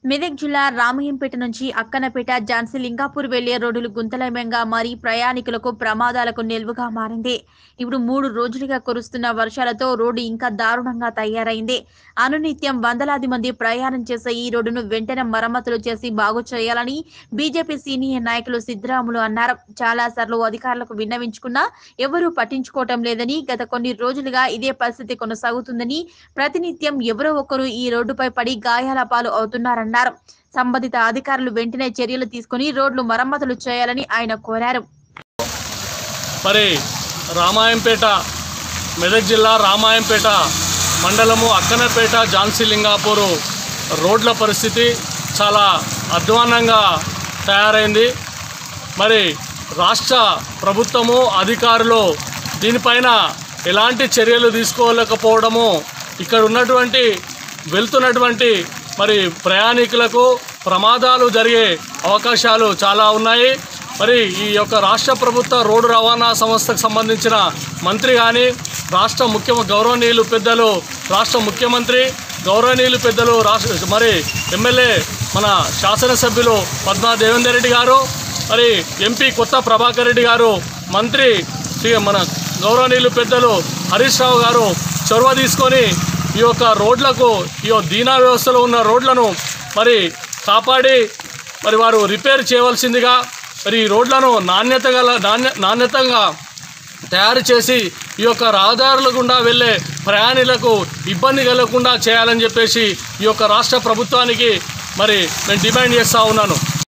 మెదక్ జిల్లా రామయ్యంపేట నుంచి అక్కనపేట ఝాన్సీ లింగాపూర్ వెళ్లే రోడ్డులు గుంతలమయంగా మారి ప్రయాణికులకు ప్రమాదాలకు నిల్వగా మారింది ఇప్పుడు మూడు రోజులుగా కురుస్తున్న వర్షాలతో రోడ్డు ఇంకా దారుణంగా తయారైంది అనునిత్యం వందలాది మంది ప్రయాణం చేసే ఈ రోడ్డును వెంటనే మరమ్మతులు చేసి బాగు చేయాలని బీజేపీ సీనియర్ నాయకులు సిద్ధరాములు అన్నారు చాలా సార్లు అధికారులకు విన్నవించుకున్నా ఎవరూ పట్టించుకోవటం లేదని గత కొన్ని రోజులుగా ఇదే పరిస్థితి కొనసాగుతుందని ప్రతినిత్యం ఎవరో ఒకరు ఈ రోడ్డుపై పడి గాయాల పాలు అవుతున్నారన్నారు సంబంధిత అధికారులు వెంటనే చర్యలు తీసుకుని రోడ్లు మరమ్మతులు చేయాలని ఆయన కోరారు మరి రామాయంపేట మెదక్ జిల్లా రామాయంపేట మండలము అక్కనపేట ఝాన్సీ లింగాపూరు రోడ్ల పరిస్థితి చాలా అధ్వాన్నంగా తయారైంది మరి రాష్ట్ర ప్రభుత్వము అధికారులు దీనిపైన ఎలాంటి చర్యలు తీసుకోలేకపోవడము ఇక్కడ ఉన్నటువంటి వెళ్తున్నటువంటి మరి ప్రయాణికులకు ప్రమాదాలు జరిగే అవకాశాలు చాలా ఉన్నాయి మరి ఈ యొక్క రాష్ట్ర ప్రభుత్వ రోడ్డు రవాణా సంస్థకు సంబంధించిన మంత్రి కానీ రాష్ట్ర ముఖ్య గౌరవనీయులు పెద్దలు రాష్ట్ర ముఖ్యమంత్రి గౌరవనీయులు పెద్దలు రాష్ట్ర మరి ఎమ్మెల్యే మన శాసనసభ్యులు పద్మా దేవేందర్ రెడ్డి గారు మరి ఎంపీ కొత్త ప్రభాకర్ రెడ్డి గారు మంత్రి శ్రీ మన గౌరవనీయులు పెద్దలు హరీష్ రావు గారు చొరవ తీసుకొని ఈ యొక్క రోడ్లకు ఈ యొక్క దీనా వ్యవస్థలో ఉన్న రోడ్లను మరి కాపాడి మరి వారు రిపేర్ చేయవలసిందిగా మరి ఈ రోడ్లను నాణ్యత గల నాణ్య నాణ్యతంగా తయారు చేసి ఈ యొక్క రహదారుల గుండా వెళ్ళే ప్రయాణికులకు ఇబ్బంది కలగకుండా చేయాలని చెప్పేసి ఈ యొక్క రాష్ట్ర ప్రభుత్వానికి మరి నేను డిమాండ్ చేస్తూ ఉన్నాను